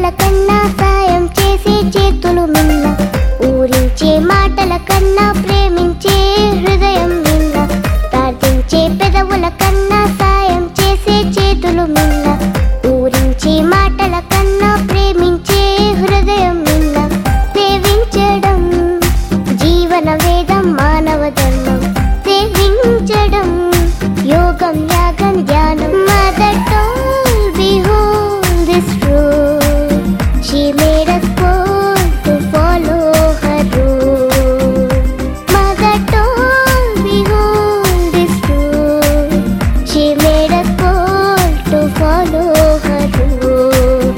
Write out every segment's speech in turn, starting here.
కన్నా సాయం చేసే చేతులు మిన్న ఊరించే మాటల కన్నా ప్రేమించే హృదయం మిన్న ప్రార్థించే పెదవుల కన్నా సాయం చేసే చేతులు మిన్న ఊరించే మాటల కన్నా ప్రేమించే హృదయం మిన్న సేవించడం జీవన వేదం మానవ ధర్మం సేవించడం యోగం యాగం ధ్యానం mother told behold this truth she made us bold to follow her rule mother told behold this truth she made us bold to follow her rule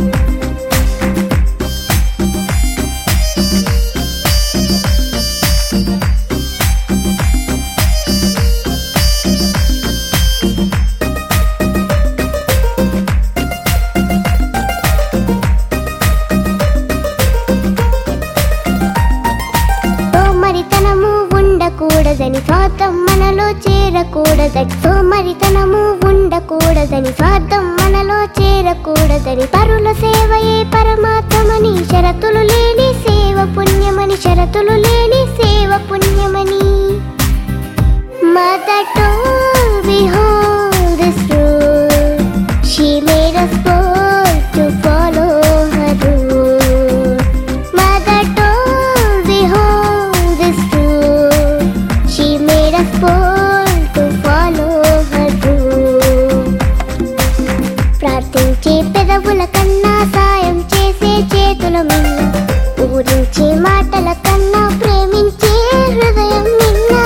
సోమరితనము ఉండకూడదని స్వార్థం మనలో చేరకూడదని సోమరితనము ఉండకూడదని స్వార్థం మనలో చేరకూడదని పరుల సేవయే పరమాత్మని షరతులు లేని సేవ పుణ్యమని షరతులు లేని సేవ పుణ్యమని Mother told behold this truth She made us bold to follow her rule Mother told behold this truth She made us bold to follow her rule ప్రార్థించే పెదవుల కన్నా సాయం చేసే చేతుల మిన్న ఊరించే మాటల కన్నా ప్రేమించే హృదయం మిన్నా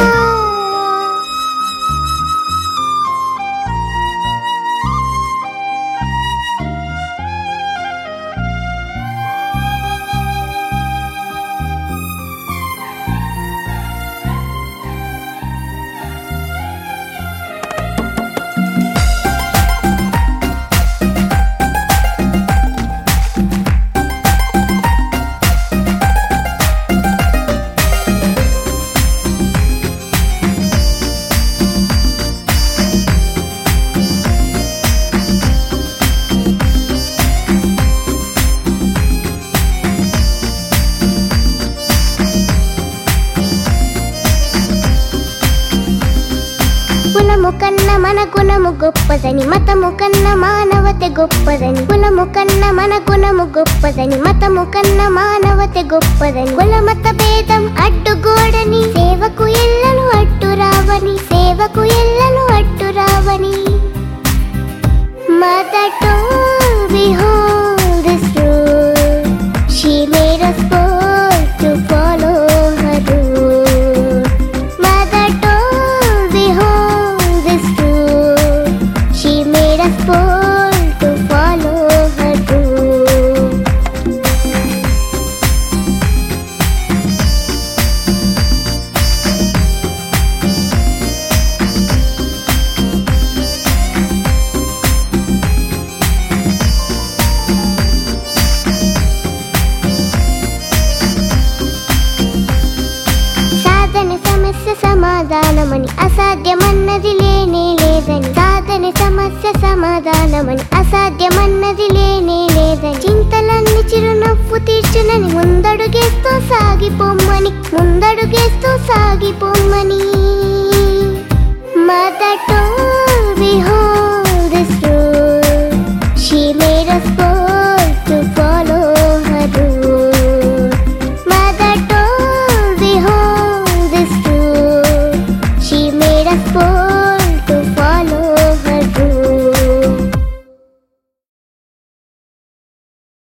కులము కన్న మన గుణము గొప్పదని మతము కన్న మానవత గొప్పదని కులము కన్న మన గుణము గొప్పదని మతము కన్న మానవత గొప్పదని కుల మత భేదం అడ్డుగోడని సేవకు ఎల్లను అడ్డు రావని సేవకు ఎల్లను అడ్డు రావని Mother told behold this truth She made us bold to follow her rule Mother told behold this truth She made us bold to follow her rule సాధన సమస్య సమాధానమని అసాధ్యమన్నది లేనే లేదని సాధన సమస్య సమాధానమని అసాధ్యమన్నది లేనే లేదని చింతలన్నీ చిరునవ్వు తీర్చునని ముందడుగేస్తూ సాగిపోమ్మని ముందడుగేస్తూ సాగిపో